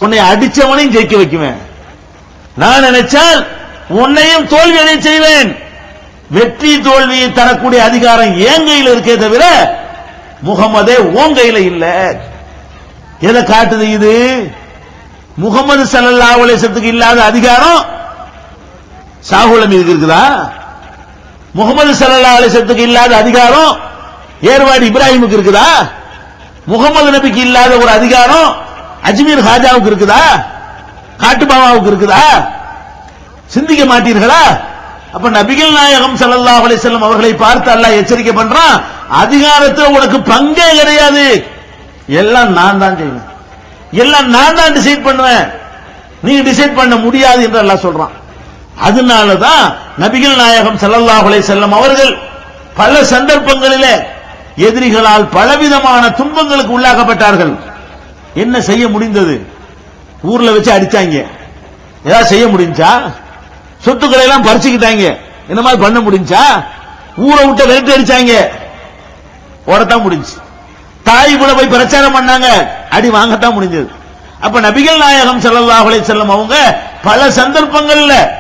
உன்னை அடிச்சவனையும் ஜெயிக்க வைக்குவேன் நான் நினைச்சால் உன்னையும் தோல்வி அடைய செய்வேன் வெற்றி தோல்வியை தரக்கூடிய அதிகாரம் என் கையில் இருக்கே தவிர முகமதே உன் கையில இல்ல எதை காட்டுது இது முகமது ஸல்லல்லாஹு அலைஹி வஸல்லத்துக்கு இல்லாத அதிகாரம் ஷாகுல் மீதுக்கு இருக்குதா முகமது ஸல்லல்லாஹு அலைஹி வஸல்லத்துக்கு இல்லாத அதிகாரம் ஏர்வாடி இப்ராஹிமுக்கு இருக்குதா முகமது நபிக்கு இல்லாத ஒரு அதிகாரம் அஜ்மீர் ஹாஜாவுக்கு இருக்குதா காட்டுபாவாவுக்கு இருக்குதா சிந்திக்க மாட்டீர்களா அப்ப நபிகள் நாயகம் ஸல்லல்லாஹு அலைஹி வஸல்லம் அவர்களை பார்த்து அல்லாஹ் எச்சரிக்கை பண்றான் அதிகாரத்துல உனக்கு பங்கே கிடையாது எல்லாம் நான் தான் செய்வேன் எல்லாம் நான் தான் டிசைட் பண்ணுவேன் நீ டிசைட் பண்ண முடியாது என்று அல்லாஹ் சொல்றான் அதனாலதான் நபிகள் நாயகம் ஸல்லல்லாஹு அலைஹி வஸல்லம் அவர்கள் பல சந்தர்ப்பங்களிலே எதிரிகளால் பலவிதமான துன்பங்களுக்கு உள்ளாக்கப்பட்டார்கள் என்ன செய்ய முடிந்தது ஊர்ல வச்சு அடிச்சாங்க ஏதாவது செய்ய முடிஞ்சா சொத்துக்களை எல்லாம் பறிச்சுக்கிட்டாங்க இந்த மாதிரி பண்ண முடிஞ்சா ஊரை விட்டு விரட்டி அடிச்சாங்க ஓடத்தான் முடிஞ்சு தாய் கூட போய் பிரச்சாரம் பண்ணாங்க அடி வாங்கத்தான் முடிஞ்சது அப்ப நபிகள் நாயகம் ஸல்லல்லாஹு அலைஹி வஸல்லம் அவங்க பல சந்தர்ப்பங்கள்ல